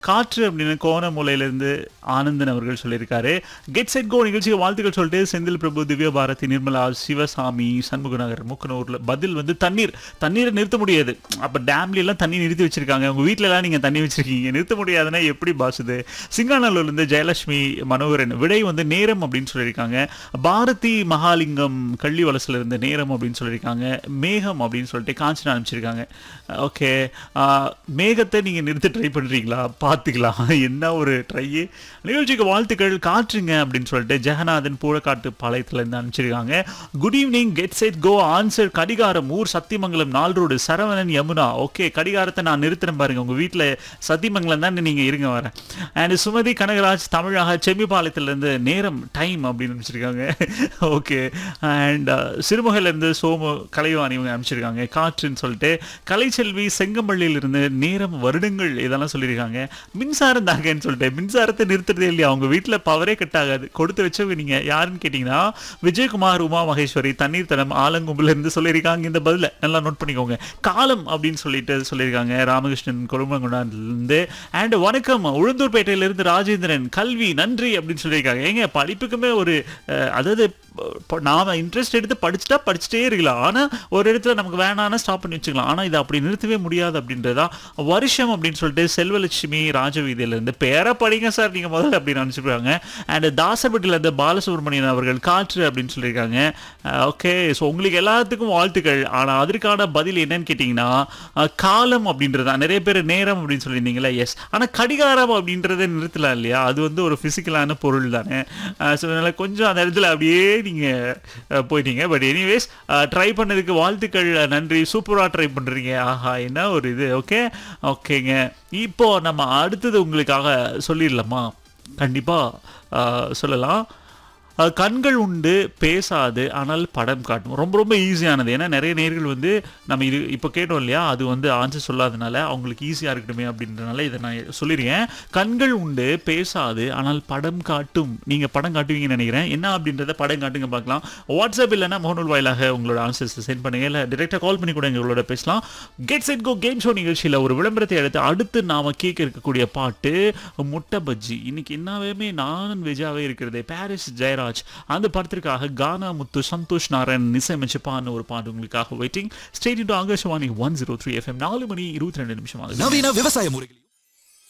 காற்று அப்படின்னு கோணமூலையிலிருந்து ஆனந்தன் அவர்கள் சொல்லியிருக்காரு கெட் செட் கோ நிகழ்ச்சிக்கு வாழ்த்துக்கள் சொல்லிட்டு செந்தில் பிரபு திவ்ய பாரதி நிர்மலா சிவசாமி சண்முகநகர் முக்கனூர்ல பதில் வந்து தண்ணீர் தண்ணீரை நிறுத்த முடியாது அப்ப டேம்ல எல்லாம் தண்ணி நிறுத்தி வச்சிருக்காங்க உங்க வீட்ல எல்லாம் நீங்க தண்ணி வச்சிருக்கீங்க நிறுத்த முடியாதுன்னா எப்படி பாசுது சிங்காநல்லூர்ல இருந்து ஜெயலட்சுமி மனோகரன் விடை வந்து நேரம் அப்படின்னு சொல்லியிருக்காங்க பாரதி மகாலிங்கம் கள்ளி வலசுல இருந்து நேரம் அப்படின்னு சொல்லியிருக்காங்க மேகம் அப்படின்னு சொல்லிட்டு காஞ்சனா அனுப்பிச்சிருக்காங்க ஓகே மேகத்தை நீங்க நிறுத்த ட்ரை பண்றீங்களா பார்த்துக்கலாம் என்ன ஒரு ட்ரையே நிகழ்ச்சிக்கு வாழ்த்துக்கள் காற்றுங்க அப்படின்னு சொல்லிட்டு ஜெகநாதன் பூழக்காட்டு பாளையத்துல இருந்து அனுப்பிச்சிருக்காங்க good evening get set go answer கடிகாரம் ஊர் சத்தியமங்கலம் நாள் ரோடு சரவணன் யமுனா ஓகே கடிகாரத்தை நான் நிறுத்துறேன் பாருங்க உங்க வீட்டில் சத்தியமங்கலம் தான் நீங்க இருங்க வரேன் அண்ட் சுமதி கனகராஜ் தமிழாக செம்மிபாளையத்துல இருந்து நேரம் டைம் அப்படின்னு அனுப்பிச்சிருக்காங்க ஓகே அண்ட் சிறுமுகையில இருந்து சோமு கலைவாணி இவங்க அனுப்பிச்சிருக்காங்க காற்றுன்னு சொல்லிட்டு கலைச்செல்வி செங்கம்பள்ளியில இருந்து நேரம் வருடங்கள் இதெல்லாம் சொல்லியிருக்காங்க மின்சாரம் தாங்கன்னு சொல்லிட்டு மின்சாரத்தை நிறுத்துறதே இல்லையா அவங்க வீட்டில் பவரே கட் ஆகாது கொடுத்து வச்சவங்க நீங்க யாருன்னு கேட்டிங்கன்னா விஜயகுமார் உமா மகேஸ்வரி தண்ணீர் தடம் ஆலங்கும்புல இருந்து சொல்லியிருக்காங்க இந்த பதில நல்லா நோட் பண்ணிக்கோங்க காலம் அப்படின்னு சொல்லிட்டு சொல்லியிருக்காங்க ராமகிருஷ்ணன் கொழுமங்குண்டான்லேருந்து அண்ட் வணக்கம் உளுந்தூர்பேட்டையில இருந்து ராஜேந்திரன் கல்வி நன்றி அப்படின்னு சொல்லியிருக்காங்க ஏங்க படிப்புக்குமே ஒரு அஹ், அதாவது ப- நாம இன்ட்ரெஸ்ட் எடுத்து படிச்சுட்டா படிச்சுட்டே இருக்கலாம் ஆனா ஒரு இடத்துல நமக்கு வேணாம்னா ஸ்டாப் பண்ணி வச்சுக்கலாம் ஆனா இதை அப்படி நிறுத்தவே முடியாது அப்படின்றதா வருஷம் அப்படின்னு சொல்லிட்டு செல்வலட்சுமி ராஜவீதியில இருந்து பேர படிங்க சார் நீங்க முதல்ல அப்படின்னு நினச்சிருக்காங்க அண்ட் தாசர்பட்டியில இருந்து பாலசுப்ரமணியன் அவர்கள் காற்று அப்படின்னு சொல்லியிருக்காங்க ஓகே ஸோ உங்களுக்கு எல்லாத்துக்கும் வாழ்த்துக்கள் ஆனா அதற்கான பதில் என்னன்னு கேட்டிங்கன்னா அஹ், காலம் அப்படின்றதா நிறைய பேர் நேரம் அப்படின்னு சொல்லியிருந்தீங்களா எஸ் ஆனா கடிகாரம் அப்படின்றத நிறுத்தலாம் இல்லையா அது வந்து ஒரு பிசிக்கலான பொருள் தானே ஸோ அதனால கொஞ்சம் அந்த இடத்துல அப்படியே நீங்க அஹ், போயிட்டீங்க பட் எனிவேஸ் ட்ரை பண்ணதுக்கு வாழ்த்துக்கள் நன்றி சூப்பரா ட்ரை பண்றீங்க ஆஹா என்ன ஒரு இது ஓகே ஓகேங்க இப்போ நம்ம அடுத்தது உங்களுக்காக சொல்லிடலாமா கண்டிப்பா அஹ், சொல்லலாம் அஹ், கண்கள் உண்டு பேசாது ஆனால் படம் காட்டும் ரொம்ப ரொம்ப ஈஸியானது ஏன்னா நிறைய நேர்கள் வந்து நம்ம இது இப்போ கேட்டோம் இல்லையா அது வந்து ஆன்சர் சொல்லாதனால அவங்களுக்கு ஈஸியாக இருக்கட்டுமே அப்படின்றனால இதை நான் சொல்லியிருக்கேன் கண்கள் உண்டு பேசாது ஆனால் படம் காட்டும் நீங்கள் படம் காட்டுவீங்கன்னு நினைக்கிறேன் என்ன அப்படின்றத படம் காட்டுங்க பார்க்கலாம் வாட்ஸ்அப் இல்லைன்னா முகநூல் வாயிலாக உங்களோட ஆன்சர்ஸ் சென்ட் பண்ணுங்க இல்லை டிரெக்டாக கால் பண்ணி கூட எங்களோட பேசலாம் get set go game show நிகழ்ச்சியில் ஒரு விளம்பரத்தை எடுத்து அடுத்து நாம கேட்க இருக்கக்கூடிய பாட்டு முட்டை பஜ்ஜி இன்னைக்கு என்னவே நான் வெஜ்ஜாவே இருக்கிறது பாரிஸ் ஜெயராஜ் அந்த படத்திற்காக கானா முத்து சந்தோஷ் நாராயண் இசையமைச்சப்பான்னு ஒரு பாட்டு உங்களுக்காக வெயிட்டிங் ஸ்டேட் டு Akashvani one zero three FM நாலு மணி இருபத்தி ரெண்டு நிமிஷம் ஆகுது நவீன விவசாய முறைகள்